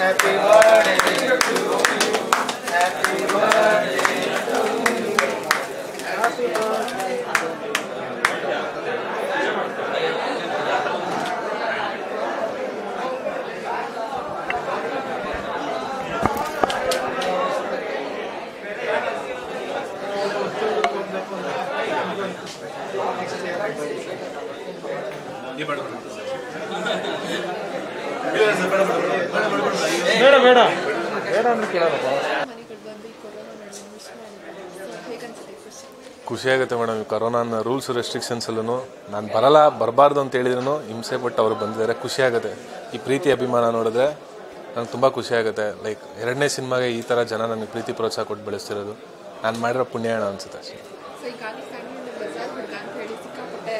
Happy birthday to you. Happy birthday to you. Happy birthday. ಬೇಡ ಬೇಡ ಬೇಡ ಅಂದ್ರೆ ಕೇಳೋದಪ್ಪ ಮನೆಗಳು ಬಂದು ಈ ಕೊರೋನಾ ನಡುವೆ ಮಿಸ್ ಮಾಡಿದ್ರು ಹೇಗನ್ಸುತ್ತೆ ಖುಷಿ ಖುಷಿಯಾಗುತ್ತೆ ಮೇಡಮ್ ಈ ಕೊರೋನಾನ ರೂಲ್ಸ್ ರೆಸ್ಟ್ರಿಕ್ಷನ್ಸಲ್ಲೂ ನಾನು ಬರಲ್ಲ ಬರಬಾರ್ದು ಅಂತ ಹೇಳಿದ್ರು ಹಿಂಸೆ ಪಟ್ಟು ಅವರು ಬಂದಿದ್ದಾರೆ ಖುಷಿಯಾಗುತ್ತೆ ಈ ಪ್ರೀತಿ ಅಭಿಮಾನ ನೋಡಿದ್ರೆ ನಂಗೆ ತುಂಬ ಖುಷಿಯಾಗುತ್ತೆ ಲೈಕ್ ಎರಡನೇ ಸಿನಿಮಾಗೆ ಈ ಥರ ಜನ ನನಗೆ ಪ್ರೀತಿ ಪ್ರೋತ್ಸಾಹ ಕೊಟ್ಟು ಬೆಳೆಸ್ತಿರೋದು ನಾನು ಮಾಡಿರೋ ಪುಣ್ಯಣ ಅನ್ಸುತ್ತೆ ಅಷ್ಟೇ ಸೊ ಈಗಾಗಲೇ ಫ್ಯಾಮಿಲಿ ಬಜಾರ್ ಹುಡುಗ ಅಂತ ಹೇಳಿ ಸಿಕ್ಕಾಪಟ್ಟೆ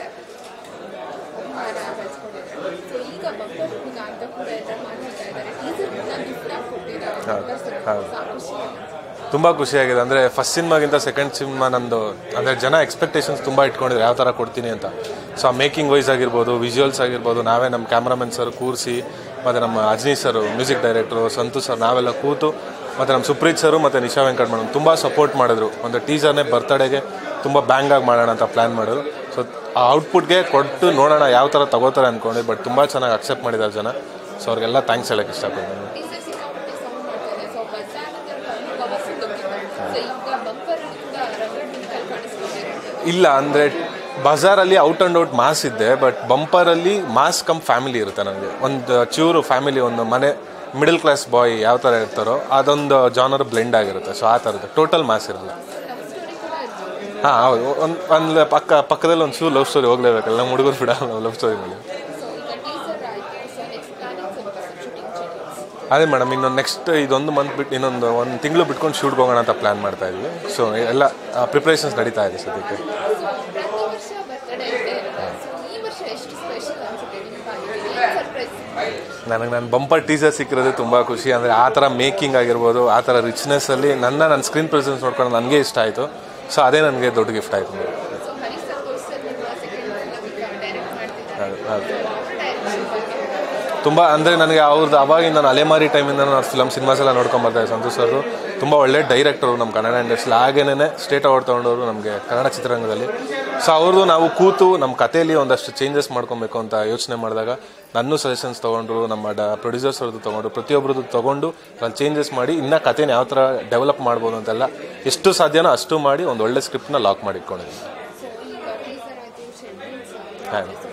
ಅಭಿಮಾನ ಬೆಳೆಸ್ಕೊಂಡಿದ್ದಾರೆ ಸೊ ಈಗ ಬಂಪರ್ ಹುಡುಗ ಅಂತ ಕೂಡ ಎಲ್ಲ ಮಾಡ್ತಾ ಇದ್ದಾರೆ ಟೀಸರ್ ಕೂಡ ಗಿಫ್ಟ್ ಆಗಿ ಕೊಟ್ಟಿದ್ದಾರೆ ಹೌದು. ಸೊ ಆ ಖುಷಿ ತುಂಬ ಖುಷಿಯಾಗಿದೆ ಅಂದರೆ ಫಸ್ಟ್ ಸಿನಿಮಾಗಿಂತ ಸೆಕೆಂಡ್ ಸಿನಿಮಾ ನಂದು ಅಂದರೆ ಜನ ಎಕ್ಸ್ಪೆಕ್ಟೇಷನ್ಸ್ ತುಂಬ ಇಟ್ಕೊಂಡಿದ್ರು ಯಾವ ಥರ ಕೊಡ್ತೀನಿ ಅಂತ ಸೊ ಆ ಮೇಕಿಂಗ್ ವೈಸ್ ಆಗಿರ್ಬೋದು ವಿಜುವಲ್ಸ್ ಆಗಿರ್ಬೋದು ನಾವೇ ನಮ್ಮ ಕ್ಯಾಮ್ರಾಮನ್ ಸರ್ ಕೂರಿಸಿ ಮತ್ತು ನಮ್ಮ Ajni sir music director Santhu sir ನಾವೆಲ್ಲ ಕೂತು ಮತ್ತು ನಮ್ಮ ಸುಪ್ರೀತ್ ಸರು ಮತ್ತು ನಿಶಾ ವೆಂಕಟ್ ಮೇಡಮ್ ತುಂಬ ಸಪೋರ್ಟ್ ಮಾಡಿದ್ರು ಒಂದು ಟೀಸರ್ನೇ ಬರ್ತಡೆಗೆ ತುಂಬ ಬ್ಯಾಂಗ್ ಆಗಿ ಮಾಡೋಣ ಅಂತ ಪ್ಲ್ಯಾನ್ ಮಾಡಿದ್ರು ಸೊ ಆ ಔಟ್ಪುಟ್ಗೆ ಕೊಟ್ಟು ನೋಡೋಣ ಯಾವ ಥರ ತಗೋತಾರೆ ಅಂದ್ಕೊಂಡೆ ಬಟ್ ತುಂಬ ಚೆನ್ನಾಗಿ ಅಕ್ಸೆಪ್ಟ್ ಮಾಡಿದ್ದಾರೆ ಜನ ಸೊ ಅವ್ರಿಗೆಲ್ಲ ಥ್ಯಾಂಕ್ಸ್ ಹೇಳಕ್ಕೆ ಇಷ್ಟಪಡ್ತೀನಿ ಟೀಸರ್ ಸಿಕ್ಕಾಪಟ್ಟೆ ಸೌಂಡ್ ಮಾಡ್ತಾರೆ ಸೊ ಬಜಾರ್ ಅಂತ ಪವರ್ಫುಲ್ ಲುಕ್ ಸೊ ಈಗ ಬಂಪರ್ ಕೂಡ ರಂಗಡ್ ಕಾಣಿಸ್ಕೊಂಡಿದ್ದಾರೆ ಇಲ್ಲ ಅಂದರೆ ಬಜಾರಲ್ಲಿ ಔಟ್ ಆ್ಯಂಡ್ ಔಟ್ ಮಾಸ್ ಇದ್ದೆ ಬಟ್ ಬಂಪರಲ್ಲಿ ಮಾಸ್ ಕಮ್ ಫ್ಯಾಮಿಲಿ ಇರುತ್ತೆ ನನಗೆ ಒಂದು ಚೂರು ಫ್ಯಾಮಿಲಿ ಒಂದು ಮನೆ ಮಿಡಲ್ ಕ್ಲಾಸ್ ಬಾಯ್ ಯಾವ ಥರ ಇರ್ತಾರೋ ಅದೊಂದು ಜಾನರ್ ಬ್ಲೆಂಡ್ ಆಗಿರುತ್ತೆ ಸೊ ಆ ಥರದ್ದು ಟೋಟಲ್ ಮಾಸ್ ಇರಲ್ಲ ಲವ್ ಸ್ಟೋರಿ ಕೂಡ ಇರ್ಬೋದು ಹಾಂ ಹೌದು ಒಂದು ಒಂದು ಪಕ್ಕ ಪಕ್ಕದಲ್ಲಿ ಒಂದು ಚೂರು ಲವ್ ಸ್ಟೋರಿ ಹೋಗ್ಲೇಬೇಕಲ್ಲ ನಮ್ಮ ಹುಡುಗರು ಬಿಡಲ್ಲ ಲವ್ ಸ್ಟೋರಿ ಮೇಲೆ ಸೊ ಈಗ ಟೀಸರ್ ಆಯಿತು ಸೊ ನೆಕ್ಸ್ಟ್ ಪ್ಲಾನಿಂಗ್ಸ್ ಅಂತ ಶೂಟಿಂಗ್ ಶೆಡ್ಯೂಲ್ಸ್ ಅದೇ ಮೇಡಮ್ ಇನ್ನೊಂದು ನೆಕ್ಸ್ಟ್ ಇದೊಂದು ಮಂತ್ ಬಿಟ್ಟು ಇನ್ನೊಂದು ಒಂದು ತಿಂಗಳು ಬಿಟ್ಕೊಂಡು ಶೂಟ್ಗೆ ಹೋಗೋಣ ಅಂತ ಪ್ಲ್ಯಾನ್ ಮಾಡ್ತಾ ಇದ್ವಿ ಸೊ ಎಲ್ಲ ಪ್ರಿಪ್ರೇಷನ್ಸ್ ನಡೀತಾ ಇದೆ ಸದ್ಯಕ್ಕೆ ಸೊ ಪ್ರತಿ ವರ್ಷ ಬರ್ತಡೇ ಇದ್ದೇ ಇರುತ್ತೆ ಸೊ ಈ ವರ್ಷ ಎಷ್ಟು ಸ್ಪೆಷಲ್ ಅನ್ಸುತ್ತೆ ನಿಮ್ಗೆ ಸರ್ಪ್ರೈಸ್ ನನಗೆ ನನ್ನ ಬಂಪರ್ ಟೀಸರ್ ಸಿಕ್ಕಿರೋದು ತುಂಬ ಖುಷಿ ಅಂದರೆ ಆ ಥರ ಮೇಕಿಂಗ್ ಆಗಿರ್ಬೋದು ಆ ಥರ ರಿಚ್ನೆಸ್ಸಲ್ಲಿ ನನ್ನ ನನ್ನ ಸ್ಕ್ರೀನ್ ಪ್ರೆಸೆನ್ಸ್ ನೋಡ್ಕೊಂಡು ನನಗೆ ಇಷ್ಟ ಆಯಿತು ಸೊ ಅದೇ ನನಗೆ ದೊಡ್ಡ ಗಿಫ್ಟ್ ಆಯಿತು ಸೊ ಹರಿ ಸಂತೋಷ್ ಸರ್ ನಿಮ್ಮ ಸೆಕೆಂಡ್ ಫಿಲಮ್ ಡೈರೆಕ್ಟ್ ಮಾಡ್ತಿದ್ದಾರೆ ಹೌದು. ಅವ್ರ ಡೈರೆಕ್ಷನ್ ಬಗ್ಗೆ ತುಂಬ ಅಂದರೆ ನನಗೆ ಅವ್ರದ್ದು ಅವಾಗಿಂದ ನಾನು ಅಲೆಮಾರಿ ಟೈಮಿಂದ ನಾನು ಫಿಲಮ್ ಸಿನಿಮಾಸ್ ಎಲ್ಲ ನೋಡ್ಕೊಂಬರ್ತಾರೆ ಸಂತೋಷ್ ಅವರು ತುಂಬ ಒಳ್ಳೆ ಡೈರೆಕ್ಟರು ನಮ್ಮ ಕನ್ನಡ ಇಂಡಸ್ಟ್ರಿ ಹಾಗೇನೇ ಸ್ಟೇಟ್ ಅವಾರ್ಡ್ ತೊಗೊಂಡವರು ನಮಗೆ ಕನ್ನಡ ಚಿತ್ರರಂಗದಲ್ಲಿ ಸೊ ಅವ್ರದ್ದು ನಾವು ಕೂತು ನಮ್ಮ ಕಥೆಯಲ್ಲಿ ಒಂದಷ್ಟು ಚೇಂಜಸ್ ಮಾಡ್ಕೊಬೇಕು ಅಂತ ಯೋಚನೆ ಮಾಡಿದಾಗ ನನ್ನ ಸಜೆಷನ್ಸ್ ತೊಗೊಂಡ್ರು ನಮ್ಮ ಡ ಪ್ರೊಡ್ಯೂಸರ್ಸ್ ಅವ್ರದ್ದು ತೊಗೊಂಡ್ರು ಪ್ರತಿಯೊಬ್ಬರದ್ದು ತೊಗೊಂಡು ಅಲ್ಲಿ ಚೇಂಜಸ್ ಮಾಡಿ ಇನ್ನೂ ಕಥೆನ ಯಾವ ಥರ ಡೆವಲಪ್ ಮಾಡ್ಬೋದು ಅಂತೆಲ್ಲ ಎಷ್ಟು ಸಾಧ್ಯನೋ ಅಷ್ಟು ಮಾಡಿ ಒಂದು ಒಳ್ಳೆ ಸ್ಕ್ರಿಪ್ಟ್ನ ಲಾಕ್ ಮಾಡಿ ಇಟ್ಕೊಂಡಿದ್ದೀನಿ ಸೊ ಈಗ ಟೀಸರ್ ಆಯಿತು ಶೆಡ್ಯೂಲ್ಸ್ ಹಾಂ ಆಯಿತು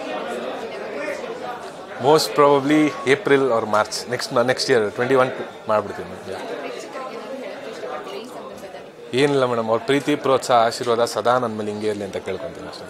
most probably April or March next next year twenty one ಮಾಡಿಬಿಡ್ತೀನಿ ಪ್ರೇಕ್ಷಕರಿಗೆ ನಾನು ಹೇಳಕ್ಕೆ ಇಷ್ಟಪಡ್ತೀನಿ ಈ ಸಂದರ್ಭದಲ್ಲಿ ಏನಿಲ್ಲ ಮೇಡಮ್ ಅವ್ರ ಪ್ರೀತಿ ಪ್ರೋತ್ಸಾಹ ಆಶೀರ್ವಾದ ಸದಾ ನನ್ನ ಮೇಲೆ ಹಿಂಗೆ ಇರಲಿ ಅಂತ ಕೇಳ್ಕೊತೀನಿ ಅಷ್ಟೇ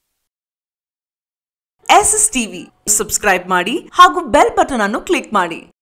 ಎಸ್ ಎಸ್ ಟಿವಿ ಸಬ್ಸ್ಕ್ರೈಬ್ ಮಾಡಿ ಹಾಗೂ ಬೆಲ್ ಬಟನ್ ಅನ್ನು ಕ್ಲಿಕ್ ಮಾಡಿ